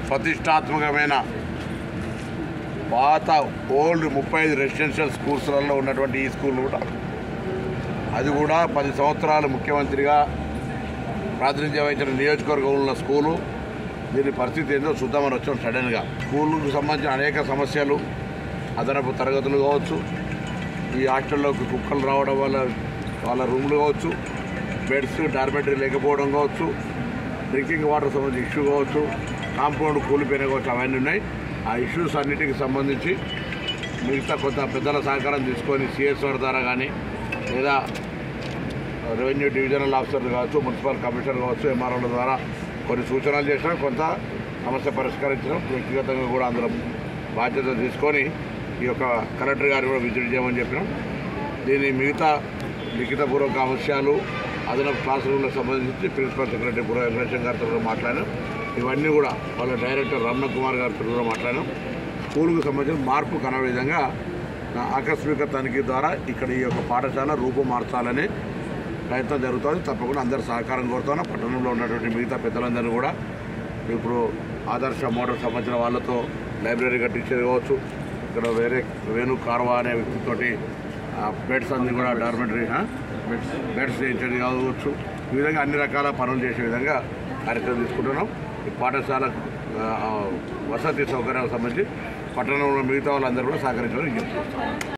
ప్రతిష్టాత్మకమైన పాత ఓల్డ్ ముప్పై ఐదు రెసిడెన్షియల్ స్కూల్స్లలో ఉన్నటువంటి ఈ స్కూల్ కూడా అది కూడా పది సంవత్సరాలు ముఖ్యమంత్రిగా ప్రాతినిధ్యం వహించిన నియోజకవర్గంలో ఉన్న స్కూలు దీని పరిస్థితి ఏందో చూద్దామని వచ్చాం సడన్గా స్కూలుకు సంబంధించిన అనేక సమస్యలు అదనపు తరగతులు కావచ్చు ఈ హాస్టల్లోకి కుక్కలు రావడం వల్ల వాళ్ళ రూమ్లు కావచ్చు బెడ్స్ డార్మెటరీ లేకపోవడం కావచ్చు డ్రింకింగ్ వాటర్ సంబంధించి ఇష్యూ కావచ్చు కాంపౌండ్ కూలిపోయిన కావచ్చు అవన్నీ ఉన్నాయి ఆ ఇష్యూస్ అన్నిటికి సంబంధించి మిగతా కొంత పెద్దల సహకారం తీసుకొని సిఎస్ఆర్ ద్వారా కానీ లేదా రెవెన్యూ డివిజనల్ ఆఫీసర్లు కావచ్చు మున్సిపల్ కమిషనర్ కావచ్చు ఎంఆర్ఓల ద్వారా కొన్ని సూచనలు చేసినాం కొంత సమస్య పరిష్కరించడం వ్యక్తిగతంగా కూడా అందులో బాధ్యత తీసుకొని ఈ యొక్క కలెక్టర్ గారు కూడా విజిట్ చేయమని చెప్పినాం దీని మిగతా లిఖితపూర్వక అంశాలు అదనపు క్లాస్ రూమ్లకు సంబంధించి ప్రిన్సిపల్ సెక్రటరీ బుర్ర వెంకటేశ్వర గారితో కూడా మాట్లాడాం ఇవన్నీ కూడా వాళ్ళ డైరెక్టర్ రమణ కుమార్ గారితో కూడా మాట్లాడాం స్కూల్కు సంబంధించిన మార్పు కన విధంగా ఆ, ఆకస్మిక తనిఖీ ద్వారా ఇక్కడ ఈ యొక్క పాఠశాల రూపు మార్చాలని ప్రయత్నం జరుగుతుంది తప్పకుండా అందరు సహకారం కోరుతాను పట్టణంలో ఉన్నటువంటి మిగతా పెద్దలందరినీ కూడా ఇప్పుడు ఆదర్శ మోటార్ సంబంధించిన వాళ్ళతో లైబ్రరీ కట్టించేది కావచ్చు ఇక్కడ వేరే వేణు కార్వా అనే వ్యక్తితోటి బెడ్స్ అన్ని కూడా డార్మెంటరీ బెడ్స్ చేయించేది కావచ్చు ఈ విధంగా అన్ని రకాల పనులు చేసే విధంగా కార్యక్రమం తీసుకుంటున్నాం ఈ పాఠశాల ఆ, వసతి సౌకర్యాలకు సంబంధించి పట్టణంలో మిగతా వాళ్ళందరూ కూడా సహకరించడం విజ్ఞప్తి చేస్తాం